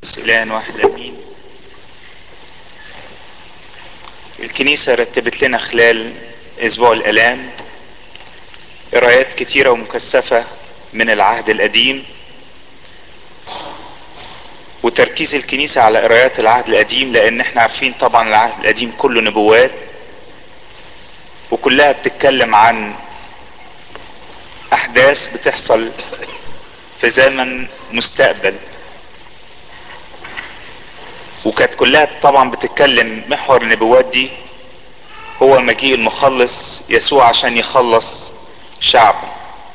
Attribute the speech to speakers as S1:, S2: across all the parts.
S1: إله واحد أمين الكنيسة رتبت لنا خلال أسبوع الآلام قرايات كتيرة ومكثفة من العهد القديم وتركيز الكنيسة على قرايات العهد القديم لأن احنا عارفين طبعا العهد القديم كله نبوات وكلها بتتكلم عن أحداث بتحصل في زمن مستقبل وكانت كلها طبعا بتتكلم محور النبوات دي هو مجيء المخلص يسوع عشان يخلص شعبه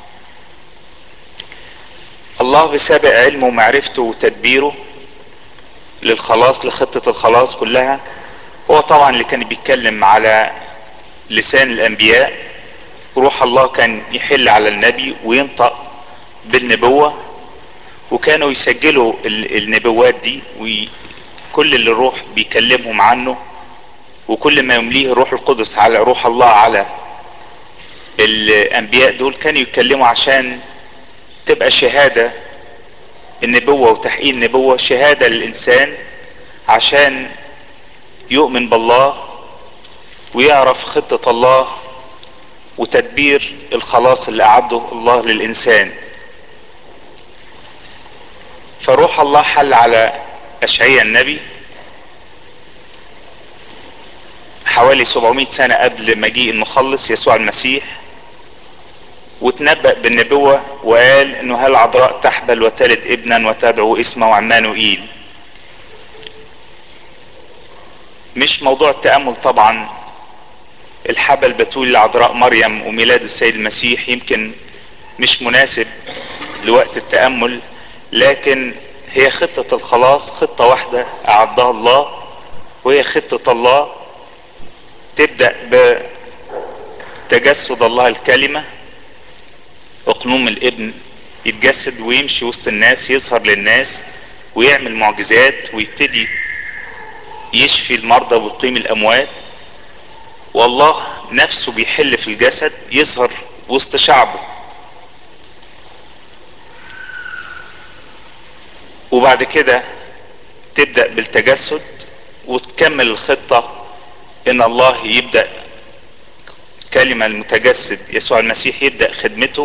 S1: الله بسابق علمه ومعرفته وتدبيره للخلاص لخطة الخلاص كلها هو طبعا اللي كان بيتكلم على لسان الانبياء روح الله كان يحل على النبي وينطق بالنبوة وكانوا يسجلوا النبوات دي وكل اللي الروح بيكلمهم عنه وكل ما يمليه الروح القدس على روح الله على الانبياء دول كانوا يتكلموا عشان تبقى شهادة النبوة وتحقيق النبوة شهادة للإنسان عشان يؤمن بالله ويعرف خطة الله وتدبير الخلاص اللي أعده الله للإنسان فروح الله حل على أشعياء النبي حوالي 700 سنة قبل مجيء المخلص يسوع المسيح وتنبأ بالنبوة وقال انه هل عذراء تحبل وتلد ابنا وتدعو اسمه عمانوئيل مش موضوع التأمل طبعا الحبل بتول لعذراء مريم وميلاد السيد المسيح يمكن مش مناسب لوقت التأمل لكن هي خطة الخلاص خطة واحدة أعدها الله وهي خطة الله تبدأ بتجسد الله الكلمة اقنوم الابن يتجسد ويمشي وسط الناس يظهر للناس ويعمل معجزات ويبتدي يشفي المرضى ويقيم الاموات والله نفسه بيحل في الجسد يظهر وسط شعبه وبعد كده تبدأ بالتجسد وتكمل الخطة ان الله يبدأ كلمة المتجسد يسوع المسيح يبدأ خدمته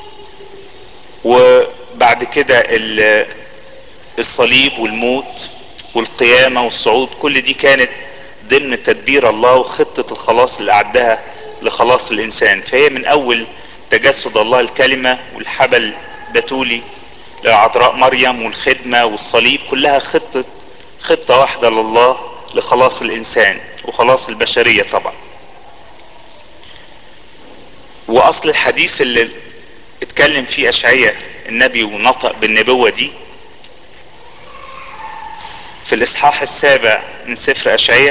S1: وبعد كده الصليب والموت والقيامة والصعود كل دي كانت ضمن تدبير الله وخطة الخلاص اللي أعدها لخلاص الإنسان فهي من أول تجسد الله الكلمة والحبل بتولي لعذراء مريم والخدمة والصليب كلها خطة خطة واحدة لله لخلاص الإنسان وخلاص البشرية طبعا وأصل الحديث اللي اتكلم فيه أشعية النبي ونطق بالنبوة دي في الإصحاح السابع من سفر أشعية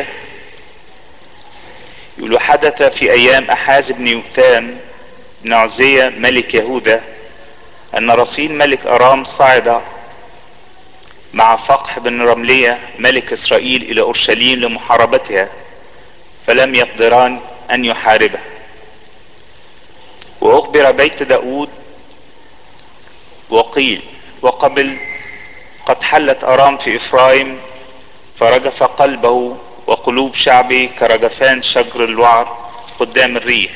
S1: يقول حدث في أيام أحاز بن يوثام بن عزية ملك يهوذا أن رصين ملك أرام صعد مع فقح بن رملية ملك إسرائيل إلى أورشليم لمحاربتها فلم يقدران أن يحاربه وأخبر بيت داود وقيل وقبل قد حلت أرام في إفرايم فرجف قلبه وقلوب شعبه كرجفان شجر الوعر قدام الريح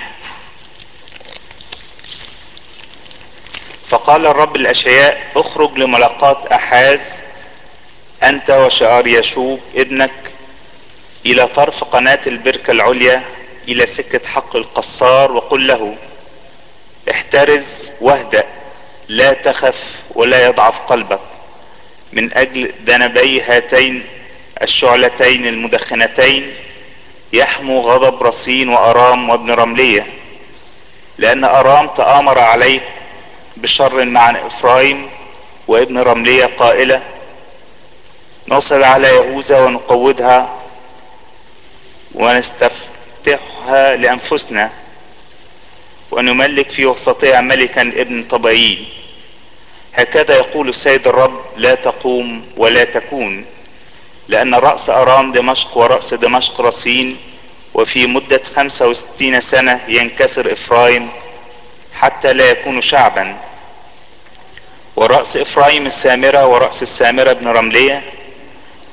S1: فقال الرب الأشياء اخرج لملاقاة أحاز أنت وشعار يشوب ابنك إلى طرف قناة البركة العليا إلى سكة حق القصار وقل له احترز واهدأ لا تخف ولا يضعف قلبك من أجل ذنبي هاتين الشعلتين المدخنتين يحمو غضب رصين وأرام وابن رملية لأن أرام تآمر عليك بشر مع إفرايم وابن رملية قائلة نصل على يهوذا ونقودها ونستفتحها لأنفسنا ونملك في وسطها ملكا ابن طبعين هكذا يقول السيد الرب لا تقوم ولا تكون لأن رأس أرام دمشق ورأس دمشق رصين وفي مدة خمسة وستين سنة ينكسر إفرايم حتى لا يكون شعبا ورأس إفرايم السامرة ورأس السامرة ابن رملية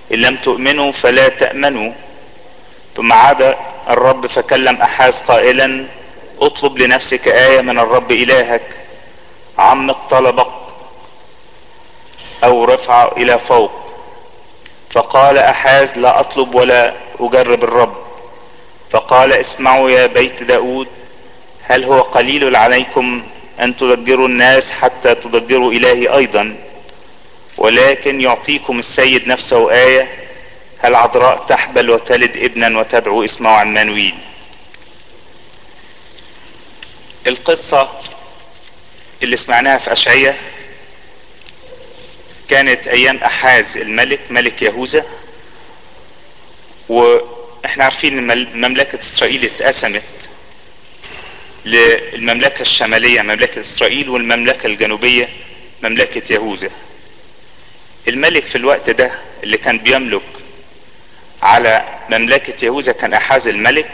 S1: ان لم تؤمنوا فلا تأمنوا ثم عاد الرب فكلم احاز قائلا اطلب لنفسك آية من الرب الهك عمق طلبك او رفع الى فوق فقال احاز لا اطلب ولا اجرب الرب فقال اسمعوا يا بيت داود هل هو قليل عليكم ان تضجروا الناس حتى تضجروا الهي ايضا ولكن يعطيكم السيد نفسه آية هل عذراء تحبل وتلد ابنا وتدعو اسمه عمانويل القصة اللي سمعناها في أشعية كانت أيام أحاز الملك ملك يهوذا وإحنا عارفين إن مملكة إسرائيل اتقسمت للمملكة الشمالية مملكة إسرائيل والمملكة الجنوبية مملكة يهوذا الملك في الوقت ده اللي كان بيملك على مملكة يهوذا كان أحاز الملك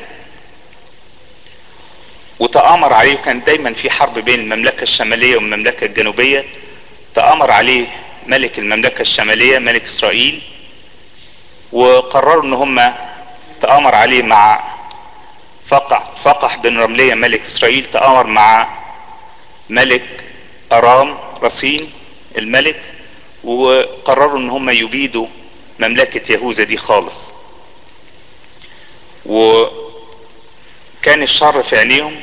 S1: وتآمر عليه وكان دايما في حرب بين المملكة الشمالية والمملكة الجنوبية تآمر عليه ملك المملكة الشمالية ملك إسرائيل وقرروا ان هم تآمر عليه مع فقح, فقح بن رملية ملك إسرائيل تآمر مع ملك أرام رصين الملك وقرروا ان هم يبيدوا مملكة يهوذا دي خالص وكان الشر في عينيهم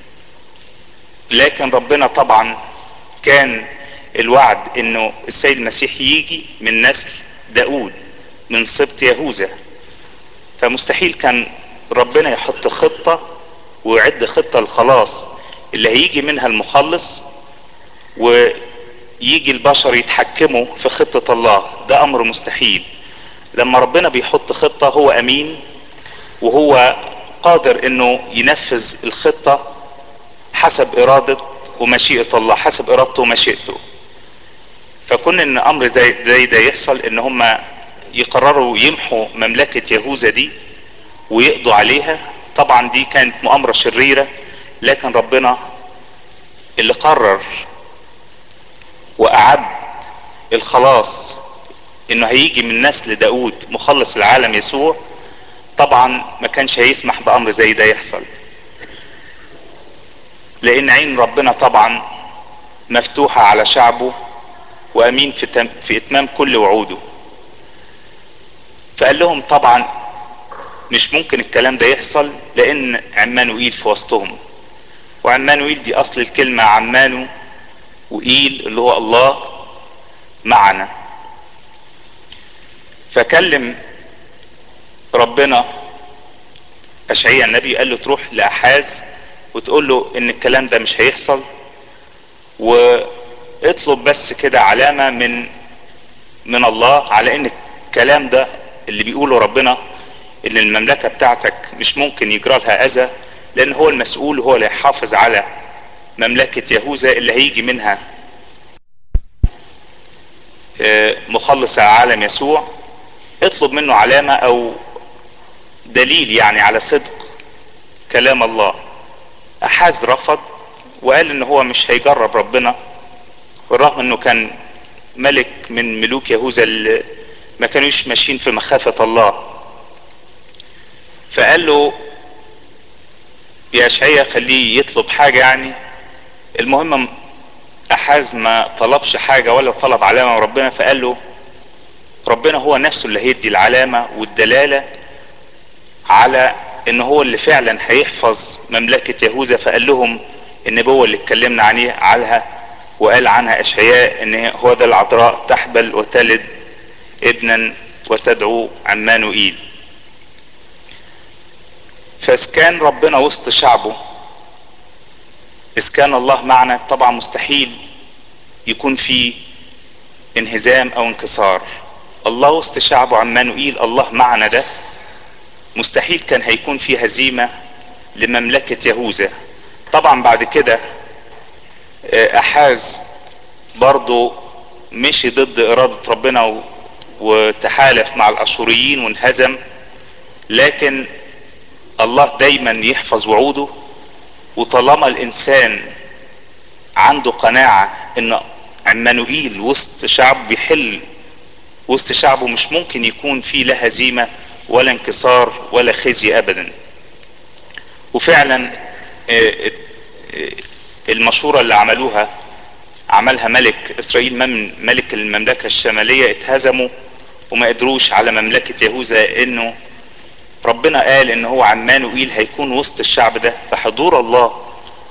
S1: لكن ربنا طبعا كان الوعد انه السيد المسيح يجي من نسل داود من سبط يهوذا فمستحيل كان ربنا يحط خطة ويعد خطة الخلاص اللي هيجي منها المخلص ويجي البشر يتحكموا في خطة الله ده امر مستحيل لما ربنا بيحط خطة هو امين وهو قادر انه ينفذ الخطة حسب ارادة ومشيئة الله حسب ارادته ومشيئته فكون ان امر زي, زي ده يحصل ان هم يقرروا يمحوا مملكة يهوذا دي ويقضوا عليها طبعا دي كانت مؤامرة شريرة لكن ربنا اللي قرر واعد الخلاص انه هيجي من نسل داود مخلص العالم يسوع طبعا ما كانش هيسمح بامر زي ده يحصل لان عين ربنا طبعا مفتوحة على شعبه وامين في, تم في اتمام كل وعوده فقال لهم طبعا مش ممكن الكلام ده يحصل لان عمانوئيل في وسطهم وعمانوئيل دي اصل الكلمة عمانو وإيل اللي هو الله معنا فكلم ربنا اشعياء النبي قال له تروح لاحاز وتقول له ان الكلام ده مش هيحصل واطلب بس كده علامة من من الله على ان الكلام ده اللي بيقوله ربنا ان المملكة بتاعتك مش ممكن يجرى لها اذى لان هو المسؤول هو اللي يحافظ على مملكة يهوذا اللي هيجي منها مخلص العالم يسوع اطلب منه علامة او دليل يعني على صدق كلام الله احاز رفض وقال ان هو مش هيجرب ربنا بالرغم انه كان ملك من ملوك يهوذا اللي ما كانوش ماشيين في مخافة الله فقال له يا اشعيا خليه يطلب حاجة يعني المهم احاز ما طلبش حاجة ولا طلب علامة من ربنا فقال له ربنا هو نفسه اللي هيدي العلامة والدلالة على ان هو اللي فعلا هيحفظ مملكة يهوذا فقال لهم النبوة اللي اتكلمنا عنها عنها وقال عنها اشعياء ان هو ده العذراء تحبل وتلد ابنا وتدعو عمانوئيل فاذا كان ربنا وسط شعبه اذا كان الله معنا طبعا مستحيل يكون في انهزام او انكسار الله وسط شعبه عمانوئيل الله معنا ده مستحيل كان هيكون في هزيمة لمملكة يهوذا طبعا بعد كده احاز برضو مشي ضد ارادة ربنا وتحالف مع الاشوريين وانهزم لكن الله دايما يحفظ وعوده وطالما الانسان عنده قناعة ان عمانوئيل وسط شعب بيحل وسط شعبه مش ممكن يكون فيه لا هزيمة ولا انكسار ولا خزي ابدا وفعلا آه، آه، المشورة اللي عملوها عملها ملك اسرائيل مم- ملك المملكة الشمالية اتهزموا وما قدروش على مملكة يهوذا انه ربنا قال ان هو عمانوئيل هيكون وسط الشعب ده فحضور الله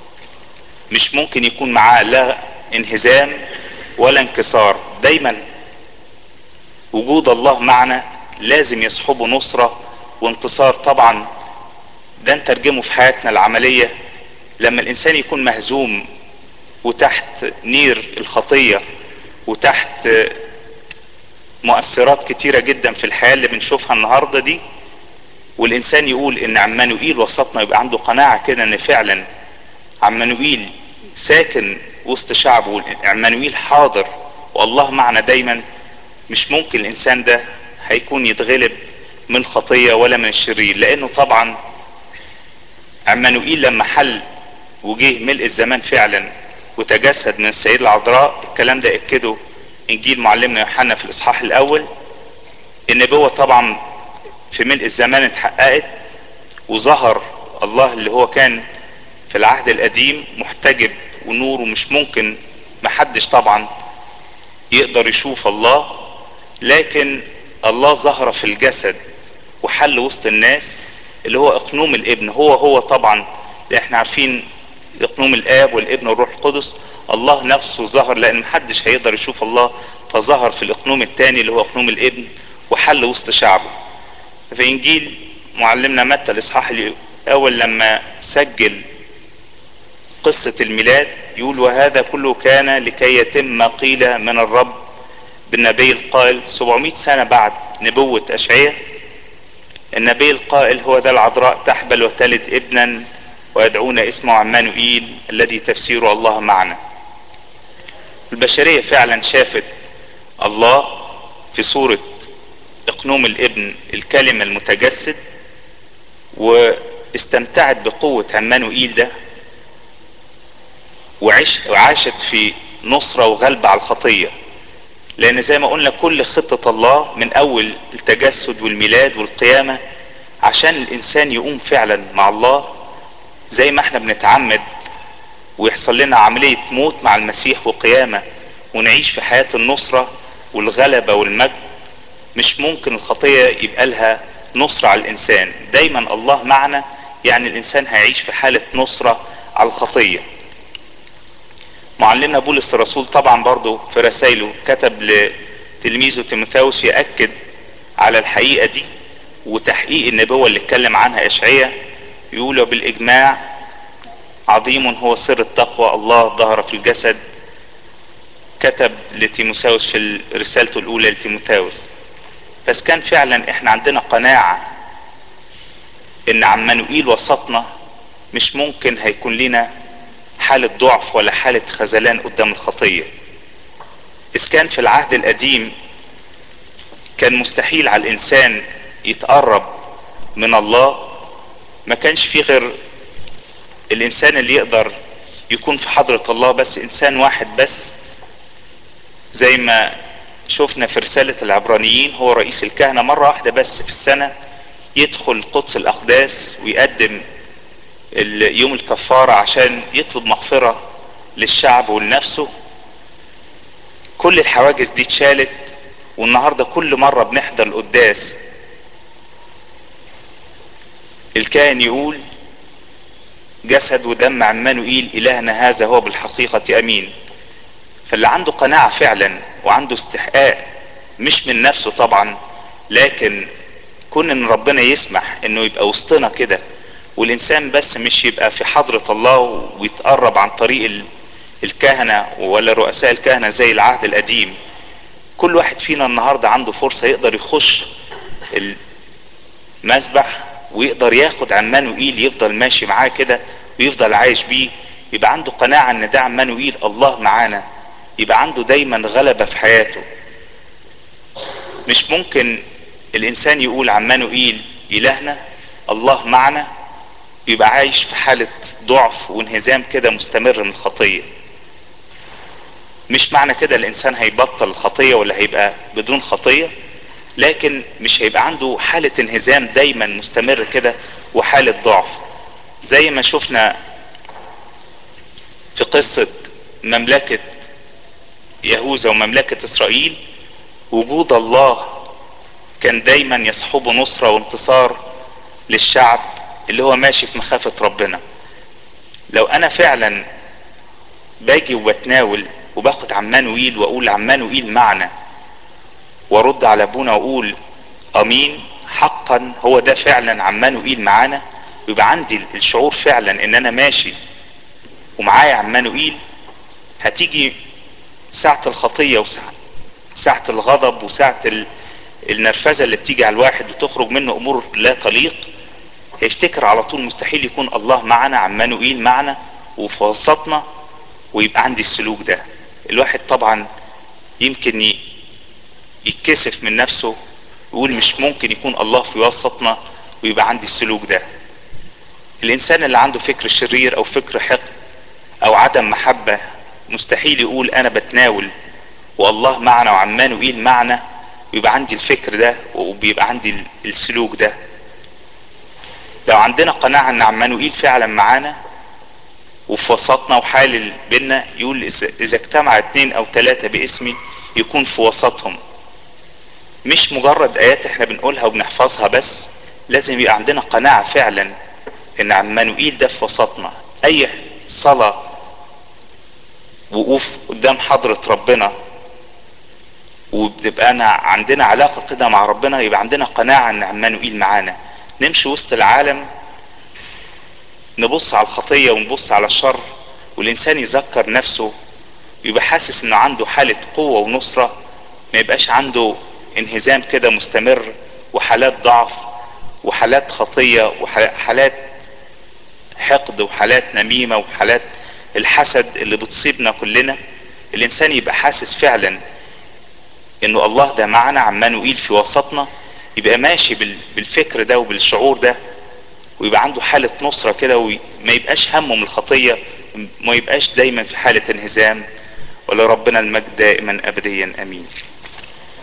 S1: مش ممكن يكون معاه لا انهزام ولا انكسار دايما وجود الله معنا لازم يصحبه نصرة وانتصار طبعا ده نترجمه في حياتنا العملية لما الانسان يكون مهزوم وتحت نير الخطية وتحت مؤثرات كتيرة جدا في الحياة اللي بنشوفها النهاردة دي والانسان يقول ان عمانوئيل وسطنا يبقى عنده قناعة كده ان فعلا عمانوئيل ساكن وسط شعبه عمانوئيل حاضر والله معنا دايما مش ممكن الانسان ده هيكون يتغلب من الخطية ولا من الشرير لانه طبعا عمانوئيل لما حل وجه ملء الزمان فعلا وتجسد من السيدة العذراء الكلام ده اكده انجيل معلمنا يوحنا في الاصحاح الاول النبوة طبعا في ملء الزمان اتحققت وظهر الله اللي هو كان في العهد القديم محتجب ونوره مش ممكن محدش طبعا يقدر يشوف الله لكن الله ظهر في الجسد وحل وسط الناس اللي هو اقنوم الابن هو هو طبعا احنا عارفين اقنوم الاب والابن والروح القدس الله نفسه ظهر لان محدش هيقدر يشوف الله فظهر في الاقنوم الثاني اللي هو اقنوم الابن وحل وسط شعبه في انجيل معلمنا متى الاصحاح الاول لما سجل قصة الميلاد يقول وهذا كله كان لكي يتم ما قيل من الرب بالنبي القائل 700 سنة بعد نبوة أشعية النبي القائل هو ذا العذراء تحبل وتلد ابنا ويدعون اسمه عمانوئيل الذي تفسيره الله معنا البشرية فعلا شافت الله في صورة اقنوم الابن الكلمة المتجسد واستمتعت بقوة عمانوئيل ده وعيش وعاشت في نصرة وغلبة على الخطية لان زي ما قلنا كل خطة الله من اول التجسد والميلاد والقيامة عشان الانسان يقوم فعلا مع الله زي ما احنا بنتعمد ويحصل لنا عملية موت مع المسيح وقيامة ونعيش في حياة النصرة والغلبة والمجد مش ممكن الخطية يبقى لها نصرة على الانسان دايما الله معنا يعني الانسان هيعيش في حالة نصرة على الخطية معلمنا بولس الرسول طبعا برضو في رسائله كتب لتلميذه تيموثاوس يأكد على الحقيقة دي وتحقيق النبوة اللي اتكلم عنها اشعياء يقول بالاجماع عظيم هو سر التقوى الله ظهر في الجسد كتب لتيموثاوس في رسالته الاولى لتيموثاوس بس كان فعلا احنا عندنا قناعة ان عمانوئيل وسطنا مش ممكن هيكون لنا حالة ضعف ولا حالة خذلان قدام الخطية إذ كان في العهد القديم كان مستحيل على الإنسان يتقرب من الله ما كانش فيه غير الإنسان اللي يقدر يكون في حضرة الله بس إنسان واحد بس زي ما شفنا في رسالة العبرانيين هو رئيس الكهنة مرة واحدة بس في السنة يدخل قدس الأقداس ويقدم يوم الكفارة عشان يطلب مغفرة للشعب ولنفسه كل الحواجز دي اتشالت والنهاردة كل مرة بنحضر القداس الكاهن يقول جسد ودم عمانوئيل إلهنا هذا هو بالحقيقة أمين فاللي عنده قناعة فعلا وعنده استحقاق مش من نفسه طبعا لكن كون ان ربنا يسمح انه يبقى وسطنا كده والانسان بس مش يبقى في حضرة الله ويتقرب عن طريق الكهنة ولا رؤساء الكهنة زي العهد القديم كل واحد فينا النهاردة عنده فرصة يقدر يخش المسبح ويقدر ياخد عمانوئيل يفضل ماشي معاه كده ويفضل عايش بيه يبقى عنده قناعة ان ده عمانوئيل الله معانا يبقى عنده دايما غلبة في حياته مش ممكن الانسان يقول عمانوئيل الهنا الله معنا يبقى عايش في حالة ضعف وانهزام كده مستمر من الخطية مش معنى كده الانسان هيبطل الخطية ولا هيبقى بدون خطية لكن مش هيبقى عنده حالة انهزام دايما مستمر كده وحالة ضعف زي ما شفنا في قصة مملكة يهوذا ومملكة اسرائيل وجود الله كان دايما يصحبه نصرة وانتصار للشعب اللي هو ماشي في مخافة ربنا لو انا فعلا باجي وبتناول وباخد عمانوئيل واقول عمانوئيل معنا وارد على ابونا واقول امين حقا هو ده فعلا عمانوئيل معانا يبقى عندي الشعور فعلا ان انا ماشي ومعايا عمانوئيل هتيجي ساعة الخطية وساعة ساعة الغضب وساعة النرفزة اللي بتيجي على الواحد وتخرج منه امور لا تليق هيفتكر على طول مستحيل يكون الله معنا عمانوئيل معنا وفي وسطنا ويبقى عندي السلوك ده الواحد طبعا يمكن يتكسف من نفسه يقول مش ممكن يكون الله في وسطنا ويبقى عندي السلوك ده الانسان اللي عنده فكر شرير او فكر حقد او عدم محبة مستحيل يقول انا بتناول والله معنا وعمانوئيل معنا ويبقى عندي الفكر ده وبيبقى عندي السلوك ده لو عندنا قناعة ان عمانوئيل فعلا معانا وفي وسطنا وحالل بينا يقول اذا اجتمع اتنين او تلاتة باسمي يكون في وسطهم مش مجرد ايات احنا بنقولها وبنحفظها بس لازم يبقى عندنا قناعة فعلا ان عمانوئيل ده في وسطنا اي صلاة وقوف قدام حضرة ربنا وبنبقى أنا عندنا علاقة كده مع ربنا يبقى عندنا قناعة ان عمانوئيل معانا نمشي وسط العالم نبص على الخطية ونبص على الشر والانسان يذكر نفسه يبقى حاسس انه عنده حالة قوة ونصرة ما يبقاش عنده انهزام كده مستمر وحالات ضعف وحالات خطية وحالات حقد وحالات نميمة وحالات الحسد اللي بتصيبنا كلنا الانسان يبقى حاسس فعلا انه الله ده معنا عمانوئيل في وسطنا يبقى ماشي بالفكر ده وبالشعور ده ويبقى عنده حالة نصرة كده وما يبقاش همه من الخطية ما يبقاش دايما في حالة انهزام ولربنا المجد دائما ابديا امين